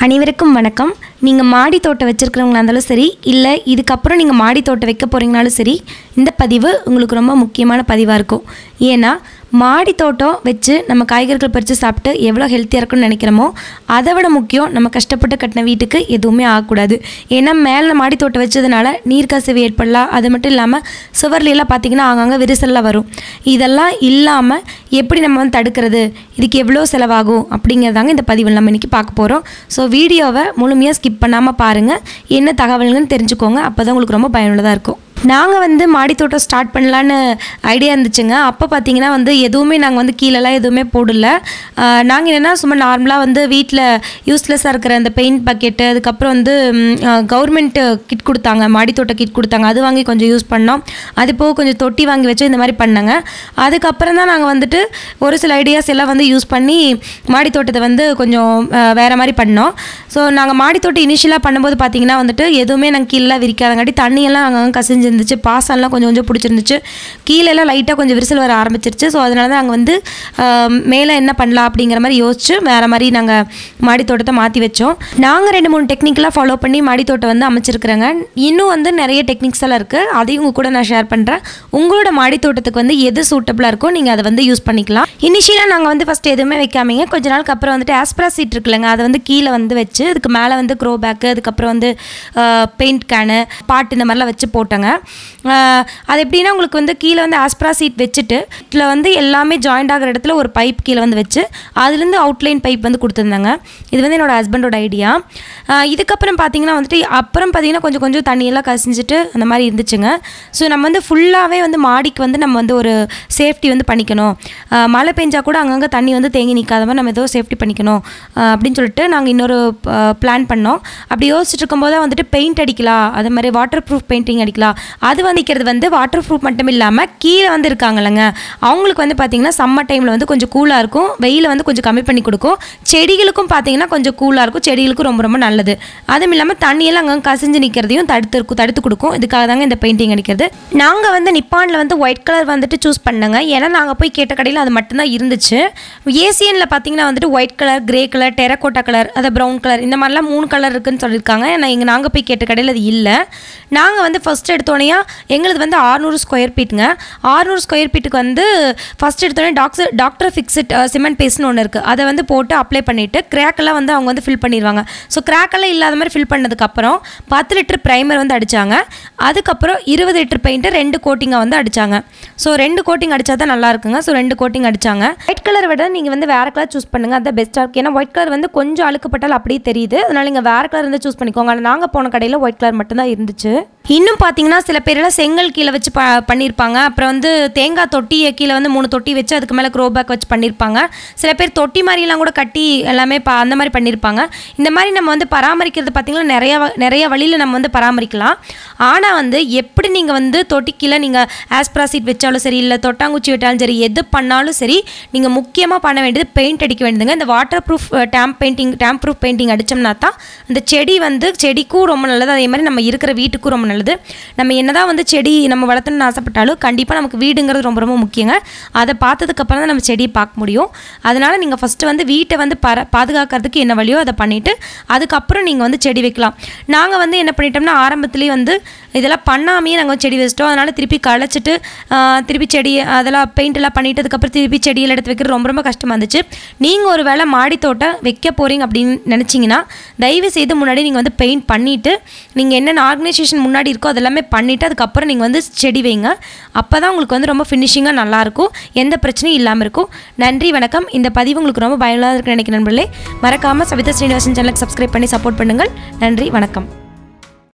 அனைவருக்கும் வணக்கம் நீங்கள் மாடி தோட்டம் வச்சுருக்கிறவங்களா இருந்தாலும் சரி இல்லை இதுக்கப்புறம் நீங்கள் மாடி தோட்டம் வைக்க போகிறீங்கனாலும் சரி இந்த பதிவு உங்களுக்கு ரொம்ப முக்கியமான பதிவாக இருக்கும் ஏன்னா மாடி தோட்டம் வச்சு நம்ம காய்கறிகள் பறித்து சாப்பிட்டு எவ்வளோ ஹெல்த்தியாக இருக்கும்னு நினைக்கிறோமோ அதை விட முக்கியம் நம்ம கஷ்டப்பட்டு கட்டின வீட்டுக்கு எதுவுமே ஆகக்கூடாது ஏன்னா மேலே மாடி தோட்டம் வச்சதுனால நீர்க்கசிவு ஏற்படலாம் அது மட்டும் இல்லாமல் சுவர்லாம் பார்த்தீங்கன்னா ஆங்காங்கே விரிசல்லாம் வரும் இதெல்லாம் இல்லாமல் எப்படி நம்ம வந்து தடுக்கிறது இதுக்கு எவ்வளோ செலவாகும் அப்படிங்கிறதாங்க இந்த பதிவில் நம்ம இன்றைக்கி பார்க்க போகிறோம் ஸோ வீடியோவை முழுமையாக ஸ்கிப் பண்ணாமல் பாருங்கள் என்ன தகவல்கள்னு தெரிஞ்சுக்கோங்க அப்போ தான் உங்களுக்கு ரொம்ப பயனுள்ளதாக இருக்கும் நாங்கள் வந்து மாடி தோட்டம் ஸ்டார்ட் பண்ணலான்னு ஐடியா இருந்துச்சுங்க அப்போ பார்த்தீங்கன்னா வந்து எதுவுமே நாங்கள் வந்து கீழெல்லாம் எதுவுமே போடல நாங்கள் என்னென்னா சும்மா நார்மலாக வந்து வீட்டில் யூஸ்லெஸ்ஸாக இருக்கிற அந்த பெயிண்ட் பக்கெட்டு அதுக்கப்புறம் வந்து கவர்மெண்ட்டு கிட் கொடுத்தாங்க மாடி தோட்ட கிட் கொடுத்தாங்க அது வாங்கி கொஞ்சம் யூஸ் பண்ணோம் அது போக கொஞ்சம் தொட்டி வாங்கி வச்சு இந்த மாதிரி பண்ணாங்க அதுக்கப்புறம் தான் நாங்கள் வந்துட்டு ஒரு சில ஐடியாஸ் எல்லாம் வந்து யூஸ் பண்ணி மாடி தோட்டத்தை வந்து கொஞ்சம் அஹ், வேற மாதிரி பண்ணோம் ஸோ நாங்கள் மாடி தோட்டம் இனிஷியலாக பண்ணும்போது பார்த்தீங்கன்னா வந்துட்டு எதுவுமே நாங்கள் கீழே விரிக்காதங்காட்டி தண்ணியெல்லாம் அங்கங்கே கசிஞ்சிருந்துச்சு பாசம்லாம் கொஞ்சம் கொஞ்சம் பிடிச்சிருந்துச்சு கீழெல்லாம் லைட்டாக கொஞ்சம் விரிசல் வர ஆரம்பிச்சிருச்சு ஸோ அதனால தான் நாங்கள் வந்து அஹ், மேலே என்ன பண்ணலாம் அப்படிங்கிற மாதிரி யோசிச்சு வேறு மாதிரி நாங்கள் மாடி தோட்டத்தை மாற்றி வச்சோம் நாங்கள் ரெண்டு மூணு டெக்னிக்கெலாம் ஃபாலோ பண்ணி மாடி தோட்டம் வந்து அமைச்சிருக்கிறேங்க இன்னும் வந்து நிறைய டெக்னிக்ஸ் எல்லாம் இருக்குது அதையும் உங்க கூட நான் ஷேர் பண்ணுறேன் உங்களோட மாடி தோட்டத்துக்கு வந்து எது சூட்டபுளாக இருக்கோ நீங்கள் அதை வந்து யூஸ் பண்ணிக்கலாம் இனிஷியலாக நாங்கள் வந்து ஃபஸ்ட்டு எதுவுமே வைக்காமீங்க கொஞ்ச நாளுக்கு அப்புறம் வந்துட்டு ஆஸ்ப்ரா சீட் இருக்குல்லங்க அதை வந்து கீழே வந்து வச்சு அதுக்கு மேலே வந்து க்ரோ பேக்கு அதுக்கப்புறம் வந்து பெயிண்ட் கேனு பாட்டு இந்த மாதிரிலாம் வச்சு போட்டோங்க அஹ், அது எப்படின்னா உங்களுக்கு வந்து கீழே வந்து ஆஸ்ப்ரா சீட் வச்சுட்டு இதில் வந்து எல்லாமே ஜாயிண்ட் ஆகிற இடத்துல ஒரு பைப் கீழே வந்து வச்சு அதுலேருந்து அவுட்லைன் பைப் வந்து கொடுத்துருந்தாங்க இது வந்து என்னோட ஹஸ்பண்டோட ஐடியா இதுக்கப்புறம் பார்த்தீங்கன்னா வந்துட்டு அப்புறம் பார்த்தீங்கன்னா கொஞ்சம் கொஞ்சம் தண்ணியெல்லாம் கசிஞ்சிட்டு அந்த மாதிரி இருந்துச்சுங்க ஸோ நம்ம வந்து ஃபுல்லாகவே வந்து மாடிக்கு வந்து நம்ம வந்து ஒரு சேஃப்டி வந்து பண்ணிக்கணும் அஹ், மழை பெஞ்சா கூட அங்கங்கே தண்ணி வந்து தேங்கி நிற்காத மாதிரி நம்ம ஏதோ சேஃப்டி பண்ணிக்கணும் அஹ், அப்படின்னு சொல்லிட்டு நாங்கள் இன்னொரு பிளான் பண்ணோம் அப்படி யோசிச்சுட்டு இருக்கும்போது தான் வந்துட்டு பெயிண்ட் அடிக்கலாம் அது மாதிரி வாட்டர் ப்ரூஃப் பெயிண்டிங் அடிக்கலாம் அது வந்து நிற்கிறது வந்து வாட்டர் ப்ரூஃப் மட்டும் இல்லாமல் கீழே வந்து இருக்காங்கல்லங்க அவங்களுக்கு வந்து பார்த்திங்கன்னா சம்மர் டைமில் வந்து கொஞ்சம் கூலாக இருக்கும் வெயிலை வந்து கொஞ்சம் கம்மி பண்ணி கொடுக்கும் செடிகளுக்கும் பார்த்தீங்கன்னா கொஞ்சம் கூலாக இருக்கும் செடிகளுக்கும் ரொம்ப ரொம்ப நல்லது அதுவும் இல்லாமல் தண்ணியெல்லாம் அங்கே கசிஞ்சு நிற்கிறதையும் தடுத்து இருக்கும் தடுத்து கொடுக்கும் இதுக்காக தாங்க இந்த பெயிண்டிங் அடிக்கிறது நாங்கள் வந்து நிப்பானில் வந்து ஒயிட் கலர் வந்துட்டு சூஸ் பண்ணங்க ஏன்னா நாங்கள் போய் கேட்ட கடையில் அது மட்டும்தான் இருந்துச்சு ஏசியனில் பார்த்தீங்கன்னா வந்துட்டு white colour grey colour terracotta colour அது ப்ரௌன் கலர் இந்த மாதிரிலாம் மூணு கலர் இருக்குன்னு சொல்லியிருக்காங்க ஏன்னா இங்கே நாங்கள் போய் கேட்ட கடையில் அது இல்லை நாங்கள் வந்து ஃபஸ்ட் எடுத்தோடனே எங்களுது வந்து ஆறுநூறு ஸ்கொயர் ஃபீட்டுங்க ஆறுநூறு ஸ்கொயர் ஃபீட்டுக்கு வந்து ஃபஸ்ட் எடுத்தோடனே டாக்டர் டாக்டர் ஃபிக்ஸட் சிமெண்ட் பேஸ்ட்னு ஒன்று இருக்குது அதை வந்து போட்டு அப்ளை பண்ணிவிட்டு கிராக்கெல்லாம் வந்து அவங்க வந்து ஃபில் பண்ணிடுவாங்க ஸோ கிராக்கெல்லாம் இல்லாத மாதிரி ஃபில் பண்ணதுக்கப்புறம் பத்து லிட்டர் ப்ரைமர் வந்து அடித்தாங்க அதுக்கப்புறம் இருபது லிட்டர் பெயிண்ட்டு ரெண்டு கோட்டிங்காக வந்து அடித்தாங்க ஸோ ரெண்டு கோட்டிங் அடித்தா தான் நல்லா இருக்குங்க ஸோ ரெண்டு கோட்டிங் அடித்தாங்க ஒயிட் கலர் விட நீங்கள் வந்து வேறு கலர் சூஸ் பண்ணுங்கள் அது பெஸ்ட்டாக இருக்குது ஏன்னா ஒயிட் கலர் வந்து கொஞ்சம் அழுக்கப்பட்டால் அப்படியே தெரியுது அதனால் நீங்கள் வேறு கலர் வந்து சூஸ் பண்ணிக்கோங்க ஆனால் நாங்கள் போன கடையில் ஒயிட் கலர் மட்டும்தான் இருந்துச்சு இன்னும் பார்த்தீங்கன்னா சில பேரெல்லாம் செங்கல் கீழே வச்சு ப பண்ணியிருப்பாங்க அப்புறம் வந்து தேங்காய் தொட்டியை கீழே வந்து மூணு தொட்டி வச்சு அதுக்கு மேலே க்ரோ பேக் வச்சு பண்ணியிருப்பாங்க சில பேர் தொட்டி மாதிரிலாம் கூட கட்டி எல்லாமே ப அந்த மாதிரி பண்ணியிருப்பாங்க இந்த மாதிரி நம்ம வந்து பராமரிக்கிறது பார்த்திங்கன்னா நிறைய வ- நிறைய வழியில் நம்ம வந்து பராமரிக்கலாம் ஆனால் வந்து எப்படி நீங்கள் வந்து தொட்டி கீழே நீங்கள் ஆஸ்ப்ரா சீட் வச்சாலும் சரி இல்லை தொட்டாங்குச்சி விட்டாலும் சரி எது பண்ணாலும் சரி நீங்கள் முக்கியமாக பண்ண வேண்டியது பெயிண்ட் அடிக்க வேண்டியதுங்க இந்த waterproof damp painting damp proof painting அடித்தோம்னா தான் அந்த செடி வந்து செடிக்கும் ரொம்ப நல்லது அதே மாதிரி நம்ம இருக்கிற வீட்டுக்கும் ரொம்ப நல்லது நம்ம என்னதான் வந்து செடி நம்ம வளர்த்தணும்னு ஆசைப்பட்டாலும் கண்டிப்பாக நமக்கு வீடுங்கிறது ரொம்ப ரொம்ப முக்கியங்க அதை பார்த்ததுக்கப்புறம் தான் நம்ம செடியை பார்க்க முடியும் அதனால் நீங்கள் ஃபஸ்ட்டு வந்து வீட்டை வந்து பர பாதுகாக்கிறதுக்கு என்ன வழியோ அதை பண்ணிவிட்டு அதுக்கப்புறம் நீங்கள் வந்து செடி வைக்கலாம் நாங்கள் வந்து என்ன பண்ணிட்டோம்னா ஆரம்பத்துலேயே வந்து இதெல்லாம் பண்ணாமையே நாங்கள் செடி வச்சிட்டோம் அதனால் திருப்பி களைச்சிட்டு ஆஹ், திருப்பி செடி அதெல்லாம் பெயிண்ட் எல்லாம் பண்ணிட்டு அதுக்கப்புறம் திருப்பி செடியில் எடுத்து வைக்கிறது ரொம்ப ரொம்ப கஷ்டமாக இருந்துச்சு நீங்கள் ஒரு வேளை மாடி தோட்டம் வைக்க போகிறீங்க அப்படின்னு நினச்சிங்கன்னா தயவு செய்து முன்னாடி நீங்கள் வந்து பெயிண்ட் பண்ணிவிட்டு நீங்கள் என்னென்ன ஆர்கனைசேஷன் முன்னாடி இருக்கோ அதெல்லாமே பண்ணிவிட்டு அதுக்கப்புறம் நீங்கள் வந்து செடி வைங்க அப்போ தான் உங்களுக்கு வந்து ரொம்ப ஃபினிஷிங்காக நல்லாயிருக்கும் எந்த பிரச்சனையும் இல்லாமல் இருக்கும் நன்றி வணக்கம் இந்த பதிவு உங்களுக்கு ரொம்ப பயனுள்ளதாக இருக்குன்னு நினைக்கிறேன் நண்பர்களே மறக்காமல் சவிதா ஸ்ரீனிவாசன் சேனலுக்கு சப்ஸ்கிரைப் பண்ணி சப்போர்ட் பண்ணுங்கள் நன்றி வணக்கம்